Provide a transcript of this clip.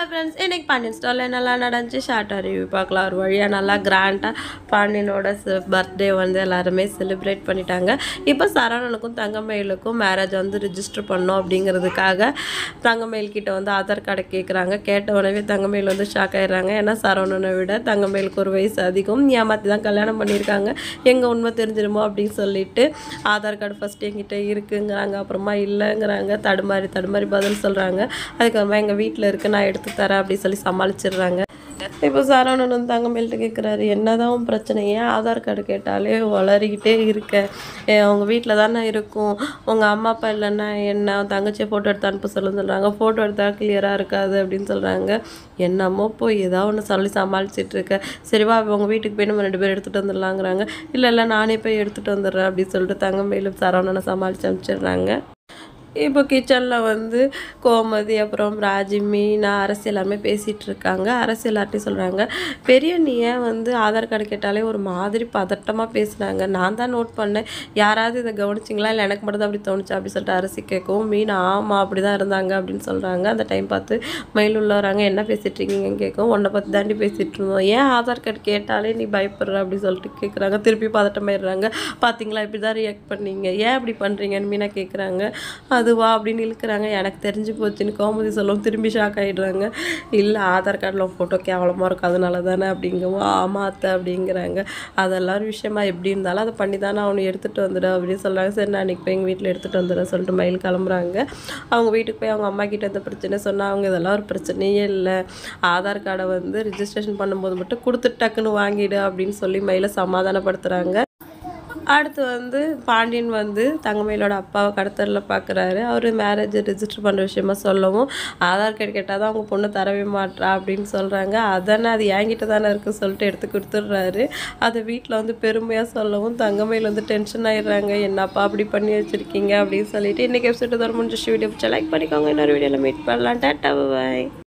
friends இன்னைக்கு பாண்டியன் ஸ்டாலில் என்னெல்லாம் நடந்துச்சு ஷார்ட்டாக ரிவ்யூ பார்க்கலாம் ஒரு வழியாக நல்லா கிராண்டாக பாண்டியனோட பர்த்டே வந்து எல்லாருமே செலிப்ரேட் பண்ணிட்டாங்க இப்போ சரவணனுக்கும் தங்கமயிலுக்கும் மேரேஜ் வந்து ரிஜிஸ்டர் பண்ணோம் அப்படிங்கிறதுக்காக தங்கமயில் கிட்ட வந்து ஆதார் கார்டை கேட்குறாங்க கேட்ட உடனே தங்கமயில் வந்து ஷாக் ஆயிடுறாங்க ஏன்னா சரவணனை விட தங்கமயிலுக்கு ஒரு வயசு அதிகம் ஏமாற்றி தான் கல்யாணம் பண்ணியிருக்காங்க எங்கே உண்மை தெரிஞ்சிருமோ அப்படின்னு சொல்லிட்டு ஆதார் கார்டு ஃபஸ்ட்டு என்கிட்ட இருக்குங்கிறாங்க அப்புறமா இல்லைங்கிறாங்க தடுமாறி தடுமாறி பதில் சொல்கிறாங்க அதுக்கப்புறமா எங்கள் வீட்டில் இருக்கு நான் எடுத்து தரேன் அப்படி சொல்லி சமாளிச்சிடுறாங்க இப்போ சரவணன் வந்து தங்கமேல்கிட்ட கேட்குறாரு என்னதான் உன் பிரச்சனை ஏன் ஆதார் கார்டு கேட்டாலே வளரிக்கிட்டே இருக்க ஏ, அவங்க வீட்டில் தானே இருக்கும் உங்கள் அம்மா அப்பா இல்லைன்னா என்ன உன் தங்கச்சியை ஃபோட்டோ எடுத்து அனுப்ப சொல்லுன்னு சொல்கிறாங்க ஃபோட்டோ எடுத்தா கிளியராக இருக்காது அப்படின்னு சொல்கிறாங்க என்னமோ போய் ஏதாவது ஒன்று சொல்லி சமாளிச்சிட்டு இருக்க சரிவா உங்கள் வீட்டுக்கு போய் நம்ம ரெண்டு பேரும் எடுத்துகிட்டு வந்துடலாங்கிறாங்க இல்லை இல்லை நானே போய் எடுத்துகிட்டு வந்துடுறேன் அப்படின்னு சொல்லிட்டு தங்கமேலும் சரவணனை சமாளித்து அனுப்பிச்சிடுறாங்க இப்போ கிச்சனில் வந்து கோமதி அப்புறம் ராஜி மீனா அரசு எல்லாமே பேசிகிட்டு இருக்காங்க அரசு எல்லார்ட்டையும் சொல்கிறாங்க பெரிய நீ ஏன் வந்து ஆதார் கார்டு கேட்டாலே ஒரு மாதிரி பதட்டமாக பேசுனாங்க நான் தான் நோட் பண்ணேன் யாராவது இதை கவனிச்சிங்களா இல்லை எனக்கு மட்டும் தான் அப்படி தோணுச்சா அப்படி சொல்லிட்டு அரசி கேட்கவும் மீனா ஆமாம் அப்படி தான் இருந்தாங்க அப்படின்னு சொல்கிறாங்க அந்த டைம் பார்த்து மயில் உள்ள வராங்க என்ன பேசிட்டு இருக்கீங்கன்னு கேட்கவும் உன்னை பற்றி தாண்டி பேசிகிட்டு இருந்தோம் ஏன் ஆதார் கார்டு கேட்டாலே நீ பயப்படுற அப்படின்னு சொல்லிட்டு கேட்குறாங்க திருப்பி பதட்டமாயிடுறாங்க பார்த்தீங்களா இப்படி தான் ரியாக்ட் பண்ணீங்க ஏன் அப்படி பண்ணுறீங்கன்னு மீனா கேட்குறாங்க அதுவா அப்படின்னு இழுக்கிறாங்க எனக்கு தெரிஞ்சு போச்சுன்னு கோமதி சொல்லவும் திரும்பி ஷாக் ஆகிடுறாங்க இல்லை ஆதார் கார்டில் ஃபோட்டோ கேவலமாக இருக்கும் அதனால தானே அப்படிங்கவும் ஆமாம் அத்தை அப்படிங்கிறாங்க அதெல்லாம் ஒரு விஷயமா எப்படி இருந்தாலும் அதை பண்ணி தானே அவனை எடுத்துகிட்டு வந்துடு அப்படின்னு சொல்கிறாங்க சரி நான் அன்றைக்கி போய் எங்கள் வீட்டில் எடுத்துகிட்டு வந்துடுறேன் சொல்லிட்டு மயில் கிளம்புறாங்க அவங்க வீட்டுக்கு போய் அவங்க அம்மா கிட்ட இந்த பிரச்சனை சொன்னால் அவங்க இதெல்லாம் ஒரு பிரச்சனையே இல்லை ஆதார் கார்டை வந்து ரிஜிஸ்ட்ரேஷன் பண்ணும்போது மட்டும் கொடுத்துட்டு டக்குன்னு வாங்கிடு அப்படின்னு சொல்லி மயிலை சமாதானப்படுத்துகிறாங்க அடுத்து வந்து பாண்டியன் வந்து தங்கமயிலோட அப்பாவை கடத்தலில் பார்க்குறாரு அவர் மேரேஜ் ரிஜிஸ்டர் பண்ணுற விஷயமா சொல்லவும் ஆதார் கார்டு கேட்டால் தான் அவங்க பொண்ணு தரவே மாட்றா அப்படின்னு சொல்கிறாங்க அதானே அது என்கிட்ட தானே இருக்குன்னு சொல்லிட்டு எடுத்து கொடுத்துட்றாரு அதை வீட்டில் வந்து பெருமையாக சொல்லவும் தங்கமயில் வந்து டென்ஷன் ஆயிடுறாங்க என்னப்பா அப்படி பண்ணி வச்சுருக்கீங்க அப்படின்னு சொல்லிட்டு இன்றைக்கி எபிசோட் தர முடிஞ்ச வீடியோ பிடிச்சா லைக் பண்ணிக்கோங்க இன்னொரு வீடியோவில் மீட் பண்ணலாம் டாட்டா பாய்